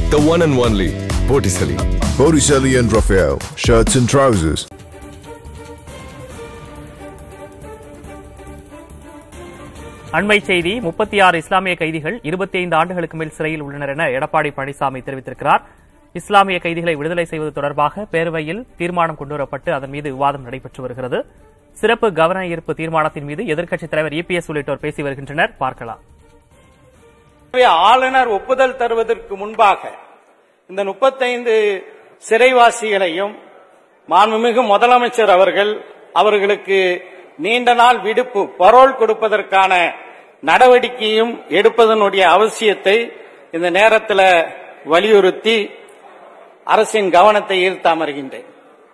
The one and only Botticelli. Botticelli and Raphael, shirts and trousers. அண்மை செய்தி முப்பத்தி ஆறு இஸ்லாமிய கைதிகள் இருபத்தி ஐந்து ஆண்டுகளுக்கு மேல் சிறையில் உள்ளனர் என எடப்பாடி பழனிசாமி தெரிவித்திருக்கிறார் இஸ்லாமிய கைதிகளை விடுதலை செய்வது தொடர்பாக பேரவையில் தீர்மானம் கொண்டுவரப்பட்டு அதன் மீது விவாதம் நடைபெற்று வருகிறது சிறப்பு கவன ஈர்ப்பு தீர்மானத்தின் மீது எதிர்க்கட்சித் தலைவர் இபிஎஸ் உள்ளிட்டோர் பேசி வருகின்றனர் பார்க்கலாம் எனவே ஆளுநர் ஒப்புதல் தருவதற்கு முன்பாக இந்த முப்பத்தைந்து சிறைவாசிகளையும் மாண்புமிகு முதலமைச்சர் அவர்கள் அவர்களுக்கு நீண்ட நாள் விடுப்பு பரோல் கொடுப்பதற்கான நடவடிக்கையும் எடுப்பதனுடைய அவசியத்தை இந்த நேரத்தில் வலியுறுத்தி அரசின் கவனத்தை ஈர்த்து அமர்கின்றேன்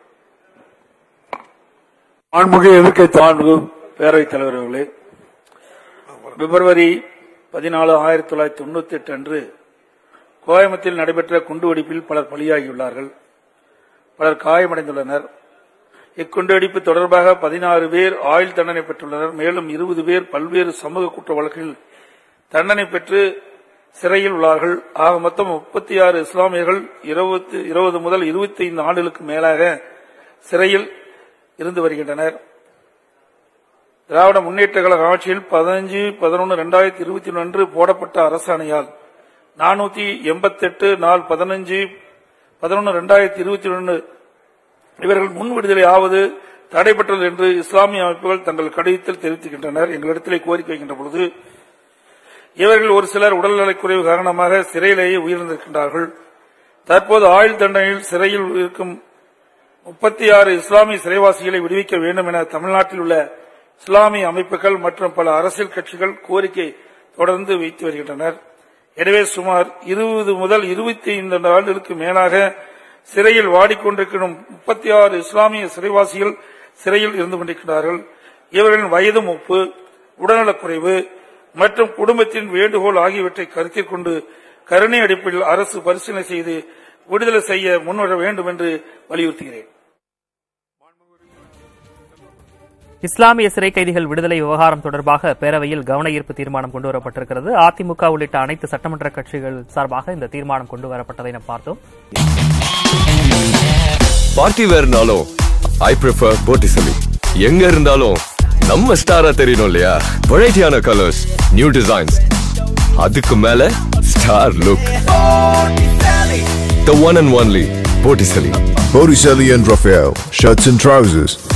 மாண்புமிகு எதிர்க்கட்சி மாண்புமிகு பேரவைத் தலைவர் அவர்களே பிப்ரவரி பதினாலு ஆயிரத்தி தொள்ளாயிரத்தி தொண்ணூத்தி எட்டு அன்று கோயம்புத்தூரில் நடைபெற்ற குண்டுவெடிப்பில் பலர் பலியாகியுள்ளார்கள் பலர் காயமடைந்துள்ளனர் இக்குண்டுவெடிப்பு தொடர்பாக பதினாறு பேர் ஆயுள் தண்டனை பெற்றுள்ளனர் மேலும் இருபது பேர் பல்வேறு சமூக குற்ற வழக்கில் தண்டனை பெற்று சிறையில் உள்ளார்கள் ஆக மொத்தம் முப்பத்தி ஆறு இஸ்லாமியர்கள் இருபது முதல் இருபத்தி ஐந்து ஆண்டுகளுக்கு மேலாக சிறையில் இருந்து வருகின்றனர் திராவிட முன்னேற்ற கழக ஆட்சியில் பதினஞ்சு பதினொன்று இரண்டாயிரத்தி இருபத்தி ஒன்று அன்று போடப்பட்ட அரசாணையால் நானூத்தி எண்பத்தெட்டு நாள் பதினஞ்சு பதினொன்று இரண்டாயிரத்தி இருபத்தி ஒன்று இவர்கள் முன் விடுதலை ஆவது தடைபட்டது என்று இஸ்லாமிய அமைப்புகள் தங்கள் கடிதத்தில் தெரிவித்துகின்றனர் எங்களிடத்திலே கோரிக்கை வைக்கின்ற பொழுது இவர்கள் ஒரு சிலர் உடல்நலக்குறைவு காரணமாக சிறையிலேயே உயிரிழந்திருக்கின்றார்கள் தற்போது ஆயுள் தண்டனையில் சிறையில் இருக்கும் முப்பத்தி ஆறு இஸ்லாமிய சிறைவாசிகளை விடுவிக்க வேண்டும் என தமிழ்நாட்டில் உள்ள இஸ்லாமிய அமைப்புகள் மற்றும் பல அரசியல் கட்சிகள் கோரிக்கை தொடர்ந்து வைத்து வருகின்றனர் எனவே சுமார் இருபது முதல் இருபத்தி ஐந்து ஆண்டுகளுக்கு மேலாக சிறையில் வாடிக்கொண்டிருக்கும் முப்பத்தி ஆறு இஸ்லாமிய சிறைவாசிகள் சிறையில் இருந்து கொண்டிருக்கிறார்கள் இவர்களின் வயது மூப்பு உடல்நலக்குறைவு மற்றும் குடும்பத்தின் வேண்டுகோள் ஆகியவற்றை கருத்தில் கொண்டு கருணை அடிப்படையில் அரசு பரிசீலனை செய்து விடுதலை செய்ய முன்வர வேண்டும் என்று வலியுறுத்துகிறேன் இஸ்லாமிய சிறை கைதிகள் விடுதலை விவகாரம் தொடர்பாக பேரவையில் கவன ஈர்ப்பு தீர்மானம் கொண்டுவரப்பட்டிருக்கிறது அதிமுக உள்ளிட்ட அனைத்து சட்டமன்ற கட்சிகள் சார்பாக இந்த தீர்மானம் கொண்டுவரப்பட்டதை நாம் பார்த்தோம் பார்ட்டி வேர்னாலும் ஐ ப்ரிஃபர் Botticelli. எங்க இருந்தாலும் நம்ம ஸ்டாரா தெரியணும் இல்லையா வெரைட்டியான கலர்ஸ் நியூ டிசைன்ஸ் அதுக்கு மேல star look The one and only Botticelli. Botticelli and Raphael, shirts and trousers.